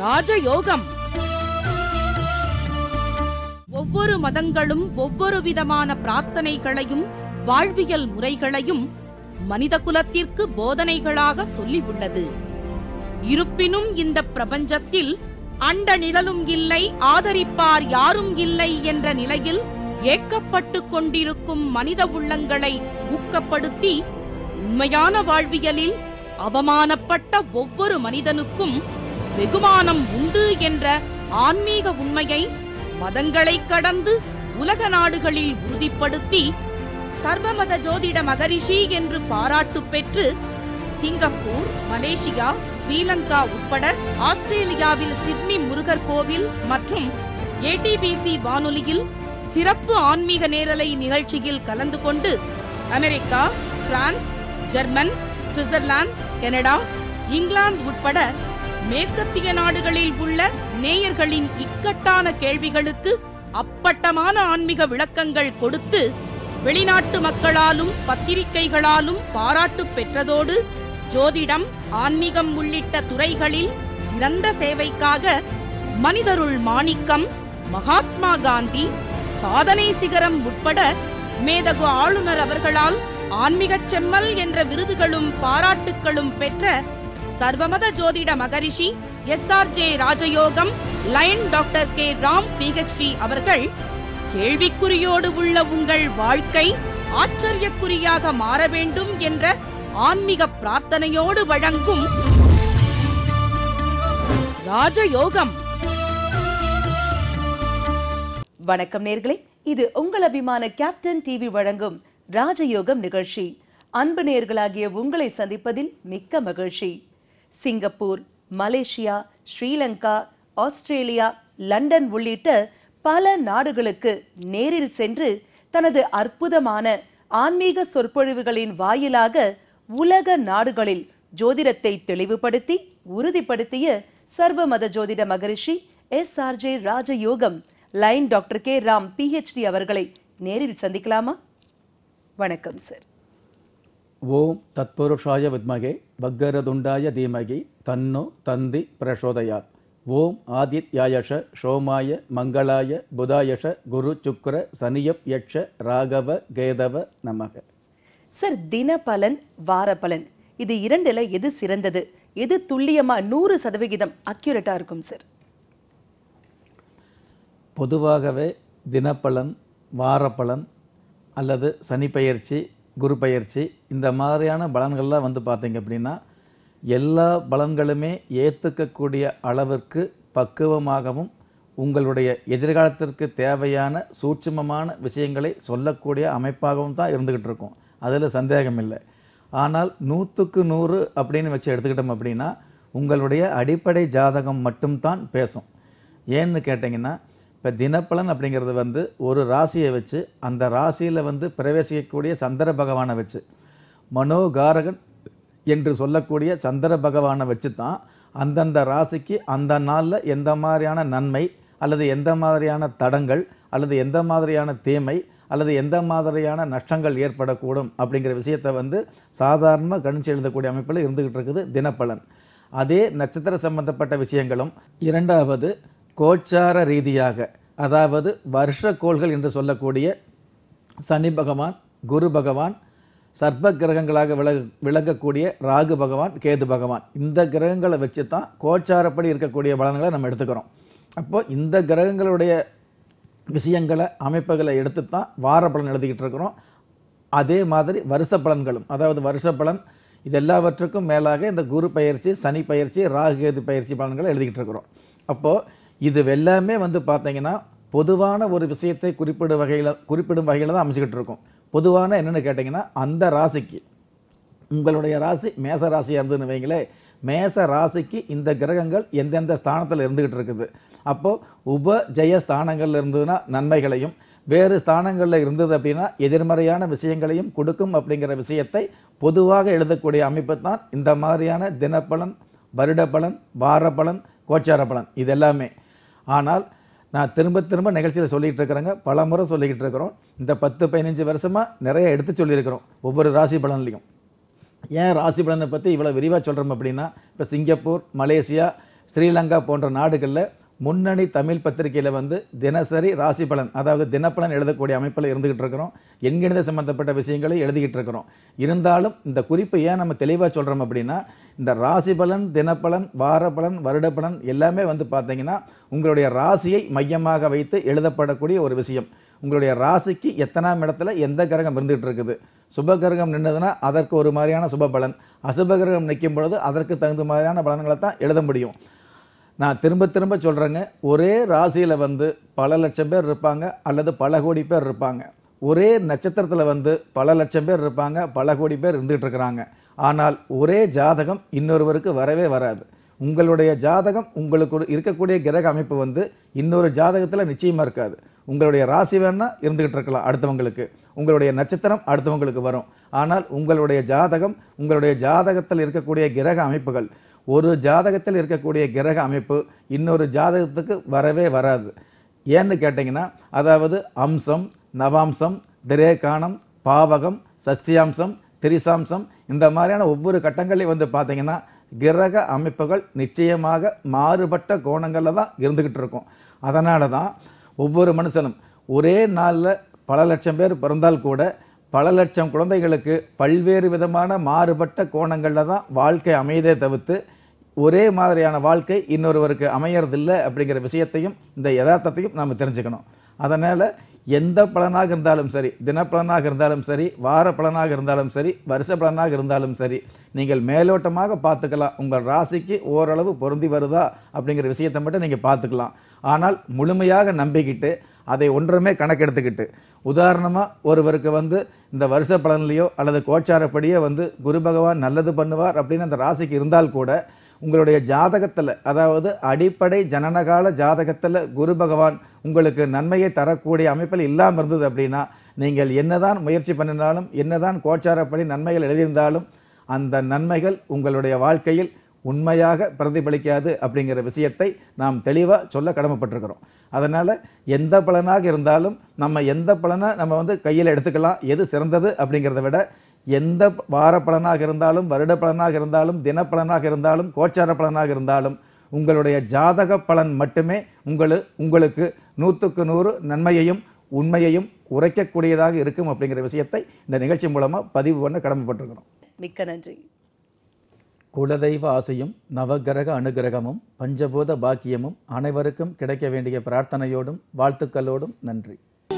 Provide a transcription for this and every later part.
ராஜயோகம் ஒவ்வொரு மதங்களும் ஒவ்வொரு விதமான பிரார்த்தனைகளையும் வாழ்வியல் முறைகளையும் மனித குலத்திற்கு போதனைகளாக சொல்லி உள்ளது இருப்பினும் இந்த பிரபஞ்சத்தில் அண்ட நிழலும் இல்லை ஆதரிப்பார் யாரும் இல்லை என்ற நிலையில் ஏக்கப்பட்டுக் கொண்டிருக்கும் மனித உள்ளங்களை ஊக்கப்படுத்தி உண்மையான வாழ்வியலில் அவமானப்பட்ட ஒவ்வொரு மனிதனுக்கும் வெகுமானம் உண்டு என்ற ஆன்மீக உண்மையை மதங்களை கடந்து உலக நாடுகளில் உறுதிப்படுத்தி சர்வமத ஜோதிட மகரிஷி என்று பாராட்டு பெற்று சிங்கப்பூர் மலேசியா ஸ்ரீலங்கா உட்பட ஆஸ்திரேலியாவில் சிட்னி முருகர் கோவில் மற்றும் ஏடிபிசி வானொலியில் சிறப்பு ஆன்மீக நேரலை நிகழ்ச்சியில் கலந்து கொண்டு America France German Switzerland Canada England உட்பட மேற்கத்திய நாடுகளில் உள்ள நேயர்களின் இக்கட்டான கேள்விகளுக்கு அப்பட்டமான ஆன்மீக விளக்கங்கள் கொடுத்து வெளிநாட்டு மக்களாலும் பத்திரிகைகளாலும் பாராட்டு பெற்றதோடு ஜோதிடம் ஆன்மீகம் உள்ளிட்ட துறைகளில் சிறந்த சேவைக்காக மனிதருள் மாணிக்கம் மகாத்மா காந்தி சாதனை சிகரம் உட்பட மேதகு ஆளுநர் அவர்களால் ஆன்மீகச் செம்மல் என்ற விருதுகளும் பாராட்டுக்களும் பெற்ற சர்வமத ஜோதிட Maharishi S R J Rajayogam lion doctor K Ram PhD அவர்கள் கேள்விக்குறியோடு உள்ள உங்கள் வாழ்க்கை ஆச்சரியக்குறியாக மாற வேண்டும் என்ற ஆன்மீக பிரார்த்தனையோடு வழங்கும் ராஜயோகம் வணக்கம் நேர்களே இது உங்கள் அபிமான கேப்டன் டிவி வழங்கும் ராஜயோகம் நிகழ்ச்சி அன்பு நேர்களாகிய உங்களை சந்திப்பதில் மிக்க மகிழ்ச்சி Singapore Malaysia Sri Lanka Australia London உள்ளிட்ட பல நாடுகளுக்கு நேரில் சென்று தனது அற்புதமான ஆன்மீக சொற்பொழிவுகளின் வாயிலாக உலக நாடுகளில் ஜோதிடத்தை தெளிவுபடுத்தி உறுதிப்படுத்திய சர்வமத ஜோதிட Maharishi S R J Rajayogam lion doctor K Ram PhD அவர்களை நேரில் சந்திக்கலாமா வணக்கம் சார் ஓம் தத்புருஷாய வித்மகே பக்கரதுண்டாய தீமகி தன்னோ தந்தி பிரசோதயாத் ஓம் ஆதித்யாயஷ சோமாய மங்களாய புதாயஷ குரு சுக்கர சனியப் யட்ச ராகவ கேதவ நமக சார் தின பலன் வார பலன் இது இரண்டுல எது சிறந்தது எது துல்லியமா நூறு சதவிகிதம் அக்யூரேட்டா இருக்கும் சார் பொதுவாகவே தினப்பலன் வாரப்பலன் அல்லது சனி பயிற்சி குரு பயிற்சி இந்த மாதிரியான பலன்கள்லாம் வந்து பார்த்தீங்க அப்படின்னா எல்லா பலன்களுமே ஏற்றுக்கக்கூடிய அளவிற்கு பக்குவமாகவும் உங்களுடைய எதிர்காலத்திற்கு தேவையான சூட்சுமமான விஷயங்களை சொல்லக்கூடிய அமைப்பாகவும் தான் இருந்துக்கிட்டு இருக்கும் அதில் சந்தேகம் இல்லை ஆனால் நூற்றுக்கு நூறு அப்படின்னு வச்சு எடுத்துக்கிட்டோம் அப்படின்னா உங்களுடைய அடிப்படை ஜாதகம் மட்டும்தான் பேசும் ஏன்னு கேட்டிங்கன்னா இப்போ தினப்பலன் அப்படிங்கிறது வந்து ஒரு ராசியை வச்சு அந்த ராசியில் வந்து பிரவேசிக்கக்கூடிய சந்திர பகவானை வச்சு மனோகாரகன் என்று சொல்லக்கூடிய சந்திர பகவானை வச்சு தான் அந்தந்த ராசிக்கு அந்த நாளில் எந்த மாதிரியான நன்மை அல்லது எந்த மாதிரியான தடங்கள் அல்லது எந்த மாதிரியான தீமை அல்லது எந்த மாதிரியான நஷ்டங்கள் ஏற்படக்கூடும் அப்படிங்கிற விஷயத்தை வந்து சாதாரணமாக கணிச்சு எழுதக்கூடிய அமைப்பில் இருந்துகிட்டு இருக்குது தினப்பலன் அதே நட்சத்திர சம்பந்தப்பட்ட விஷயங்களும் இரண்டாவது கோச்சார ரீதியாக அதாவது வருஷ கோள்கள் என்று சொல்லக்கூடிய சனி பகவான் குரு பகவான் சர்ப்ப கிரகங்களாக விளங்க விளங்கக்கூடிய ராகு பகவான் கேது பகவான் இந்த கிரகங்களை வச்சு தான் கோச்சாரப்படி இருக்கக்கூடிய பலன்களை நம்ம எடுத்துக்கிறோம் அப்போ இந்த கிரகங்களுடைய விஷயங்களை அமைப்புகளை எடுத்து தான் வார பலன் எழுதிக்கிட்டு இருக்கிறோம் அதே மாதிரி வருஷ பலன்களும் அதாவது வருஷ பலன் இது எல்லாவற்றுக்கும் மேலாக இந்த குரு பயிற்சி சனி பயிற்சி ராகு கேது பயிற்சி பலன்களை எழுதிக்கிட்டு இருக்கிறோம் அப்போது இது எல்லாமே வந்து பார்த்தீங்கன்னா பொதுவான ஒரு விஷயத்தை குறிப்பிடும் வகையில் குறிப்பிடும் வகையில் தான் அமைச்சுக்கிட்டு இருக்கும் பொதுவான என்னென்னு கேட்டிங்கன்னா அந்த ராசிக்கு உங்களுடைய ராசி மேச ராசியாக இருந்ததுன்னு வைங்களேன் மேச ராசிக்கு இந்த கிரகங்கள் எந்தெந்த ஸ்தானத்தில் இருந்துகிட்டு இருக்குது அப்போது உப ஜெய ஸ்தானங்கள்ல இருந்ததுன்னா நன்மைகளையும் வேறு ஸ்தானங்களில் இருந்தது அப்படின்னா எதிர்மறையான விஷயங்களையும் கொடுக்கும் அப்படிங்கிற விஷயத்தை பொதுவாக எழுதக்கூடிய அமைப்பு தான் இந்த மாதிரியான தினப்பலன் வருட பலன் வார பலன் கோச்சார பலன் இது எல்லாமே ஆனால் நான் திரும்ப திரும்ப நிகழ்ச்சியில் சொல்லிகிட்டு இருக்கிறேங்க பல முறை சொல்லிக்கிட்டு இருக்கிறோம் இந்த பத்து பதினஞ்சு வருஷமாக நிறைய எடுத்து சொல்லியிருக்கிறோம் ஒவ்வொரு ராசி பலன்லையும் ஏன் ராசி பலனை பற்றி இவ்வளோ விரிவாக சொல்கிறோம் அப்படின்னா இப்போ சிங்கப்பூர் மலேசியா ஸ்ரீலங்கா போன்ற நாடுகளில் முன்னணி தமிழ் பத்திரிகையில் வந்து தினசரி ராசி பலன் அதாவது தினப்பலன் எழுதக்கூடிய அமைப்பில் இருந்துகிட்டு இருக்கிறோம் எண்கணித சம்பந்தப்பட்ட விஷயங்களை எழுதிக்கிட்டு இருக்கிறோம் இருந்தாலும் இந்த குறிப்பை ஏன் நம்ம தெளிவாக சொல்கிறோம் அப்படின்னா இந்த ராசி பலன் தினப்பலன் வார பலன் வருட பலன் எல்லாமே வந்து பார்த்தீங்கன்னா உங்களுடைய ராசியை மையமாக வைத்து எழுதப்படக்கூடிய ஒரு விஷயம் உங்களுடைய ராசிக்கு எத்தனாம் இடத்துல எந்த கிரகம் இருந்துகிட்டு இருக்குது சுப கிரகம் நின்னதுன்னா அதற்கு ஒரு மாதிரியான சுப பலன் அசுப கிரகம் நிற்கும் பொழுது அதற்கு தகுந்த மாதிரியான பலன்களை தான் எழுத முடியும் நான் திரும்ப திரும்ப சொல்கிறேங்க ஒரே ராசியில் வந்து பல லட்சம் பேர் இருப்பாங்க அல்லது பல கோடி பேர் இருப்பாங்க ஒரே நட்சத்திரத்தில் வந்து பல லட்சம் பேர் இருப்பாங்க பல கோடி பேர் இருந்துகிட்டு இருக்கிறாங்க ஆனால் ஒரே ஜாதகம் இன்னொருவருக்கு வரவே வராது உங்களுடைய ஜாதகம் உங்களுக்கு ஒரு இருக்கக்கூடிய கிரக அமைப்பு வந்து இன்னொரு ஜாதகத்தில் நிச்சயமாக இருக்காது உங்களுடைய ராசி வேணா இருந்துகிட்டு இருக்கலாம் அடுத்தவங்களுக்கு உங்களுடைய நட்சத்திரம் அடுத்தவங்களுக்கு வரும் ஆனால் உங்களுடைய ஜாதகம் உங்களுடைய ஜாதகத்தில் இருக்கக்கூடிய கிரக அமைப்புகள் ஒரு ஜாதகத்தில் இருக்கக்கூடிய கிரக அமைப்பு இன்னொரு ஜாதகத்துக்கு வரவே வராது ஏன்னு கேட்டிங்கன்னா அதாவது அம்சம் நவாம்சம் திரேகானம் பாவகம் சஷ்டியாம்சம் திரிசாம்சம் இந்த மாதிரியான ஒவ்வொரு கட்டங்களையும் வந்து பார்த்தீங்கன்னா கிரக அமைப்புகள் நிச்சயமாக மாறுபட்ட கோணங்களில் தான் இருந்துக்கிட்டு இருக்கும் அதனால தான் ஒவ்வொரு மனுஷனும் ஒரே நாளில் பல லட்சம் பேர் பிறந்தால் கூட பல லட்சம் குழந்தைகளுக்கு பல்வேறு விதமான மாறுபட்ட கோணங்களில் தான் வாழ்க்கை அமையதே தவிர்த்து ஒரே மாதிரியான வாழ்க்கை இன்னொருவருக்கு அமையறதில்லை அப்படிங்கிற விஷயத்தையும் இந்த யதார்த்தத்தையும் நாம் தெரிஞ்சுக்கணும் அதனால் எந்த பலனாக இருந்தாலும் சரி தினப்பலனாக இருந்தாலும் சரி வார பலனாக இருந்தாலும் சரி வருஷ பலனாக இருந்தாலும் சரி நீங்கள் மேலோட்டமாக பார்த்துக்கலாம் உங்கள் ராசிக்கு ஓரளவு பொருந்தி வருதா அப்படிங்கிற விஷயத்தை மட்டும் நீங்கள் பார்த்துக்கலாம் ஆனால் முழுமையாக நம்பிக்கிட்டு அதை ஒன்றுமே கணக்கெடுத்துக்கிட்டு உதாரணமாக ஒருவருக்கு வந்து இந்த வருஷ பலன்லையோ அல்லது கோச்சாரப்படியோ வந்து குரு பகவான் நல்லது பண்ணுவார் அப்படின்னு அந்த ராசிக்கு இருந்தால் கூட உங்களுடைய ஜாதகத்தில் அதாவது அடிப்படை ஜனனகால ஜாதகத்தில் குரு பகவான் உங்களுக்கு நன்மையை தரக்கூடிய அமைப்பில் இல்லாமல் இருந்தது அப்படின்னா நீங்கள் என்னதான் முயற்சி பண்ணினாலும் என்னதான் கோச்சாரப்படி நன்மைகள் எழுதியிருந்தாலும் அந்த நன்மைகள் உங்களுடைய வாழ்க்கையில் உண்மையாக பிரதிபலிக்காது அப்படிங்கிற விஷயத்தை நாம் தெளிவாக சொல்ல கடமைப்பட்டிருக்கிறோம் அதனால் எந்த பலனாக இருந்தாலும் நம்ம எந்த பலனை நம்ம வந்து கையில் எடுத்துக்கலாம் எது சிறந்தது அப்படிங்கிறத விட எந்த வார பலனாக இருந்தாலும் வருட பலனாக இருந்தாலும் தினப்பலனாக இருந்தாலும் கோச்சார பலனாக இருந்தாலும் உங்களுடைய ஜாதக பலன் மட்டுமே உங்களு உங்களுக்கு நூற்றுக்கு நூறு நன்மையையும் உண்மையையும் உரைக்கக்கூடியதாக இருக்கும் அப்படிங்கிற விஷயத்தை இந்த நிகழ்ச்சி மூலமாக பதிவு பண்ண கடமைப்பட்டிருக்கிறோம் மிக்க நன்றி குலதெய்வ ஆசையும் நவகிரக அனுகிரகமும் பஞ்சபூத பாக்கியமும் அனைவருக்கும் கிடைக்க வேண்டிய பிரார்த்தனையோடும் வாழ்த்துக்களோடும் நன்றி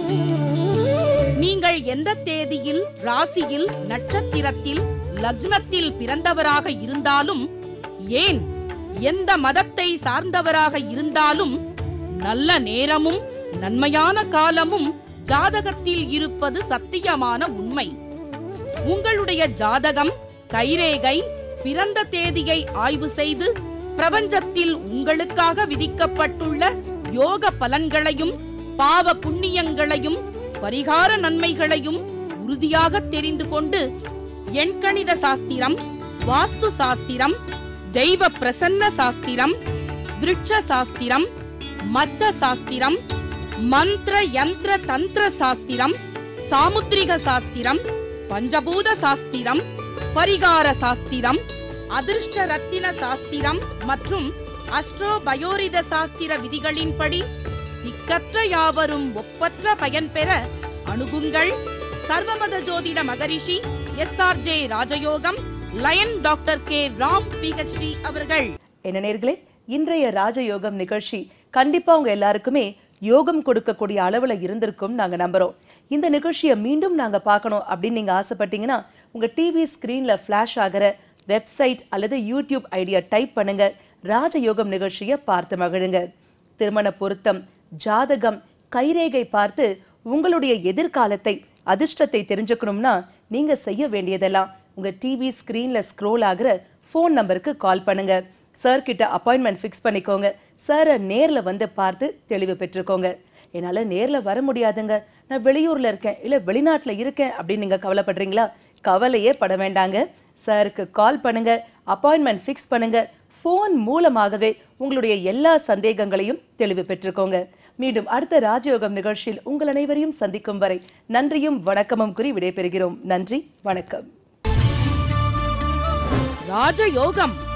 நீங்கள் எந்த தேதியில் ராசியில் நட்சத்திரத்தில் லக்னத்தில் பிறந்தவராக இருந்தாலும் ஏன் எந்த மதத்தை சார்ந்தவராக இருந்தாலும் நல்ல நேரமும் நன்மையான காலமும் ஜாதகத்தில் இருப்பது சத்தியமான உண்மை உங்களுடைய ஜாதகம் கைரேகை பிறந்த தேதியை ஆய்வு செய்து பிரபஞ்சத்தில் உங்களுக்காக விதிக்கப்பட்டுள்ள யோக பலன்களையும் பாவ புண்ணியங்களையும் பரிகார நன்மைகளையும் உறுதியாக தெரிந்து கொண்டு எண்கணித சாஸ்திரம் வாஸ்து சாஸ்திரம் தெய்வ பிரசன்ன சாஸ்திரம் விருட்ச சாஸ்திரம் மச்ச சாஸ்திரம் மந்திர யந்திர தந்திர சாஸ்திரம் சாமுத்திரிக சாஸ்திரம் பஞ்சபூத சாஸ்திரம் பரிகார சாஸ்திரம் அதிர்ஷ்ட ரத்தின சாஸ்திரம் மற்றும் அஸ்ட்ரோ பயோரித சாஸ்திர விதிகளின்படி திக்கற்ற யாவரும் ஒப்பற்ற பயன் பெற அணுகுங்கள் சர்வமத ஜோதிட Maharishi S R J Rajayogam lion doctor K Ram PhD அவர்கள் என்ன நேர்களே இன்றைய ராஜயோகம் நிகழ்ச்சி கண்டிப்பா உங்க எல்லாருக்குமே யோகம் கொடுக்கக்கூடிய அளவுல இருந்திருக்கும் நாங்க நம்புறோம் இந்த நிகழ்ச்சியை மீண்டும் நாங்க பார்க்கணும் அப்படின்னு நீங்க ஆசைப்பட்டீங்கன்னா உங்க டிவி ஸ்கிரீன்ல ஃபிளாஷ் ஆகிற வெப்சைட் அல்லது யூடியூப் ஐடியா டைப் பண்ணுங்க ராஜயோகம் நிகழ்ச்சியை பார்த்து மகிழுங்க திருமண பொருத்தம் ஜாதகம் கைரேகை பார்த்து உங்களுடைய எதிர்காலத்தை அதிர்ஷ்டத்தை தெரிஞ்சுக்கணும்னா நீங்க செய்ய வேண்டியதெல்லாம் உங்க டிவி ஸ்கிரீன்ல ஸ்க்ரோல் ஆகுற ஃபோன் நம்பருக்கு கால் பண்ணுங்க சார் கிட்ட அப்பாயின்மெண்ட் ஃபிக்ஸ் பண்ணிக்கோங்க சாரை நேர்ல வந்து பார்த்து தெளிவு பெற்றுக்கோங்க என்னால நேர்ல வர முடியாதுங்க நான் வெளியூர்ல இருக்கேன் இல்ல வெளிநாட்டுல இருக்கேன் அப்படின்னு நீங்க கவலைப்படுறீங்களா கவலையே பட வேண்டாங்க சாருக்கு கால் பண்ணுங்க அப்பாயின்மெண்ட் ஃபிக்ஸ் பண்ணுங்க ஃபோன் மூலமாகவே உங்களுடைய எல்லா சந்தேகங்களையும் தெளிவு பெற்றுக்கோங்க மீண்டும் அடுத்த ராஜயோகம் நிகழ்ச்சியில் உங்கள் அனைவரையும் சந்திக்கும் வரை நன்றியும் வணக்கமும் கூறி விடைபெறுகிறோம் நன்றி வணக்கம் ராஜயோகம்